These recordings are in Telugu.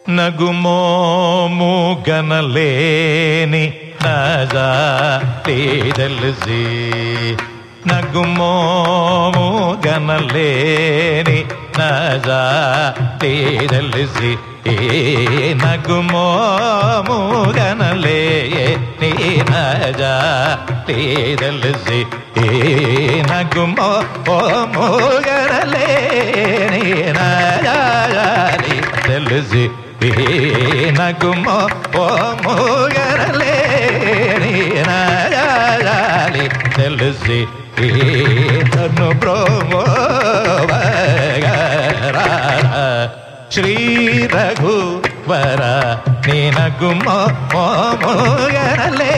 నగుమోము గనలేని నజాలి తెలిసి నగుమోము గనలేని నజాలి తెలిసి నగుమోము గనలేని నజాలి తెలిసి నగుమో ఓము గనలేని నజాలి తెలిసి నగుమో ఓము గనలేని నజాలి తెలిసి నన్ను బ్రోమోవగర శ్రీ రఘువర నీనగుమో ఓమోగరలే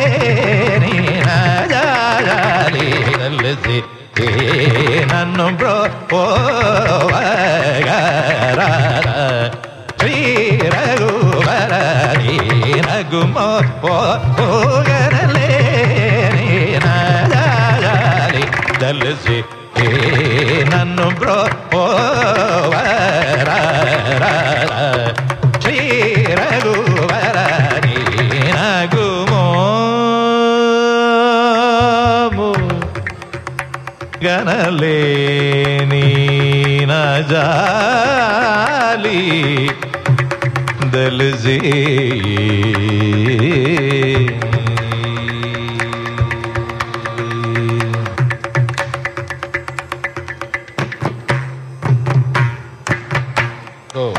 నీనజాలి తెలిసి నన్ను బ్రో ఓవగర శ్రీ రఘువర నీనగుమో ఓగరలే నీనజాలి తెలిసి నన్ను బ్రో ఓవర శ్రీ రఘువర నగుమోము గనలేని నజాలి దల్జీ Oh.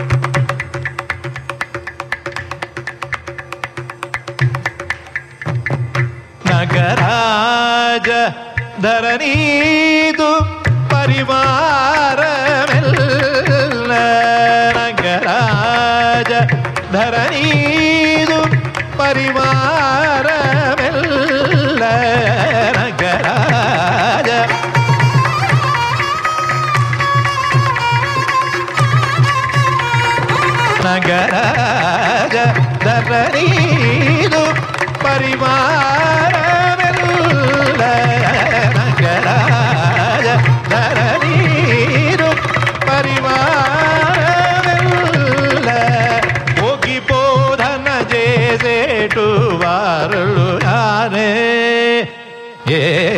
ನಗರಾಜ ಧರಣೀದು ಪರಿವಾರವೆಲ್ಲ ನಗರಾಜ ಧರಣೀದು ಪರಿವಾರವೆಲ್ಲ ನಗರಾಜ ನಗರಾಜ ಧರಣೀದು ಪರಿವಾರವೆಲ್ಲ ನಗರಾಜ ಧರಣೀರು ಪರಿವಾರವೆಲ್ಲ ಹೋಗಿ ಬೋಧನ చేసేటు వారులు యానే ఏ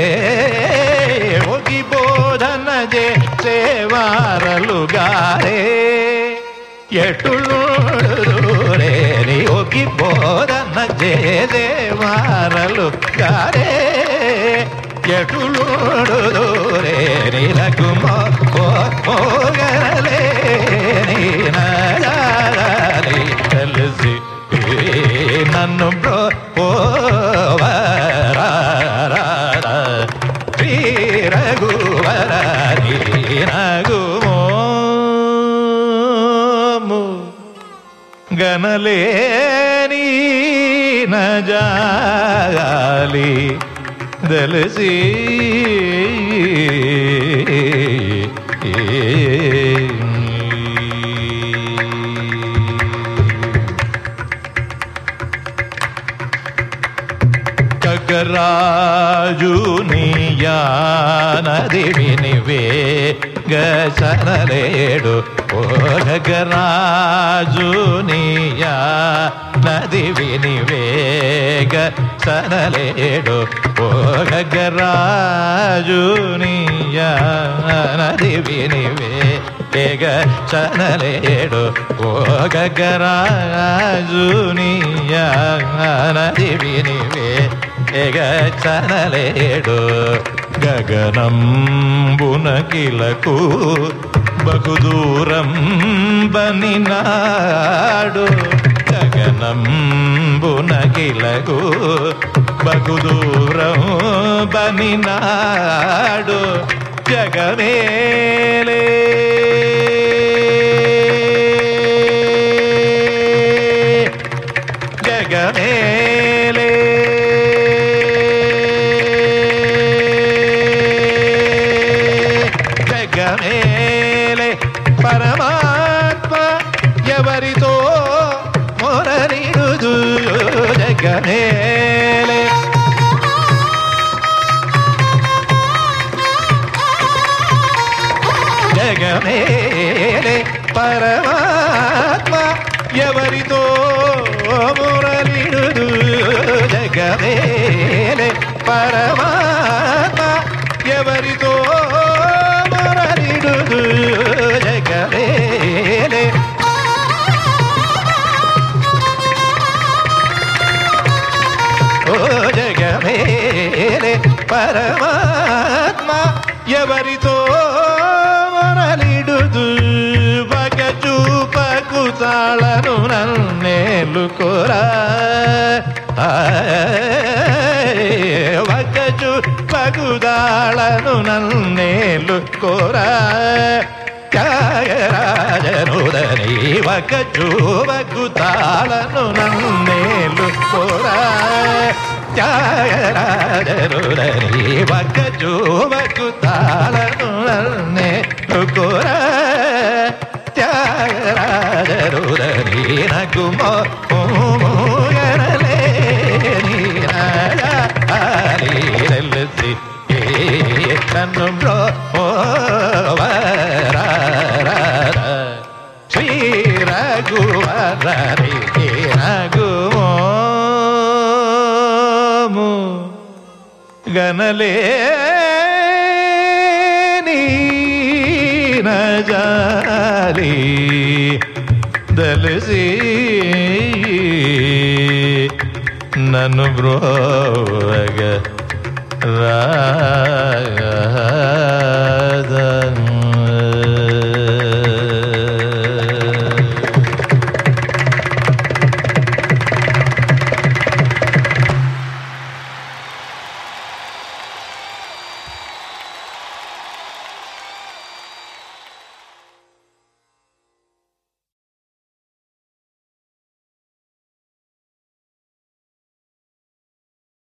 ಹೋಗಿ ಬೋಧನ చేసేవారలు గారే ఎటులోరేని ఒకి బోధన చేసేవారలు గారే ఎటులోరేని రఘుమో మోగరలేని నజాలి తెలిసి నన్ను బ్రో ఓవరా శ్రీ రఘువర నగుమోము గనలేని నజాలి దలసి కగరాజు నీయానది వినివే గసనలేడు ఓ గగరాజు నీయా నది వినివేగ సనలేడు ఓ గగరాజు నీయా నది వినివే ఏగ చనలేడు ఓ గగరాజు నీయా నది వినివే ఏగ చనలేడు గగనంబునకిలకు బహుదూరం బనినాడు గగనంబునకిలకు బహుదూరం బనినాడు జగమేలే జగమేలే జగమేలే పరమాత్మ ఎవరితో మొరనిడుదు జగమేలే జగమేలే పరమాత్మ ఎవరితో మురళిడుదు జగమేలే పరమాత్మ ఎవరితో మురళిడుదు జగమేలే ఓ జగమేలే పరమాత్మ ఎవరితో మొరలిడుదు పగ చూపకు తాళను నన్నేలుకోరా వగ చూపకు తాళను నన్నేలుకోరా త్యాగరాజనుదని ఒక చూవకు తాళను నన్నేలు కోరా త్యాగరాజనుదని ఒక చూవకు తాళను నన్నేలు కోరా త్యాగరాజనుదని నాకు మోగనలే తెలిసి నన్ను బ్రో శ్రీ రఘువరి రఘుమోము గనలే నజాలి దలసి నన్ను బ్రోగ రా